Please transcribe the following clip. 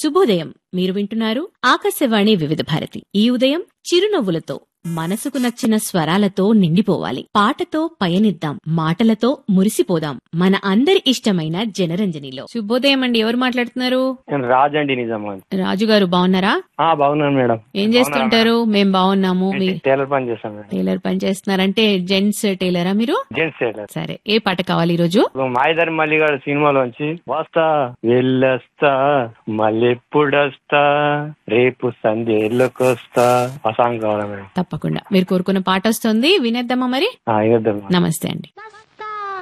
శుభోదయం మీరు వింటున్నారు ఆకాశవాణి వివిధ భారతి ఈ ఉదయం చిరునవ్వులతో మనసుకు నచ్చిన స్వరాలతో నిండిపోవాలి పాటతో పయనిద్దాం మాటలతో మురిసిపోదాం మన అందరి ఇష్టమైన జనరంజనిలో శుభోదయం అండి ఎవరు మాట్లాడుతున్నారు నేను రాజండి నిజామాబాద్ రాజు గారు బాగున్నారా ఆ బాగున్నాను మేడం ఏం చేస్తుంటారు మేం బాగున్నాము మీ నేను టైలర్ పని చేస్తాను మేడం టైలర్ పని చేస్తున్నారంటే జెంట్స్ టైలరా మీరు జెంట్స్ టైలర్ సరే ఏ పాట కావాలి ఈ రోజు ఇప్పుడు మాయదారి మల్లిగాడు సినిమాలోంచి వస్తా వెళ్ళొస్తా మళ్ళెప్పుడొస్తా రేపు సంధ్యలోకొస్తా ఆ సాంగ్ కావాలా మేడం తప్పకుండా మీరు కోరుకున్న పాట వస్తుంది వినేద్దామా మరి ఆ, వినేద్దాం మేడం. నమస్తే అండి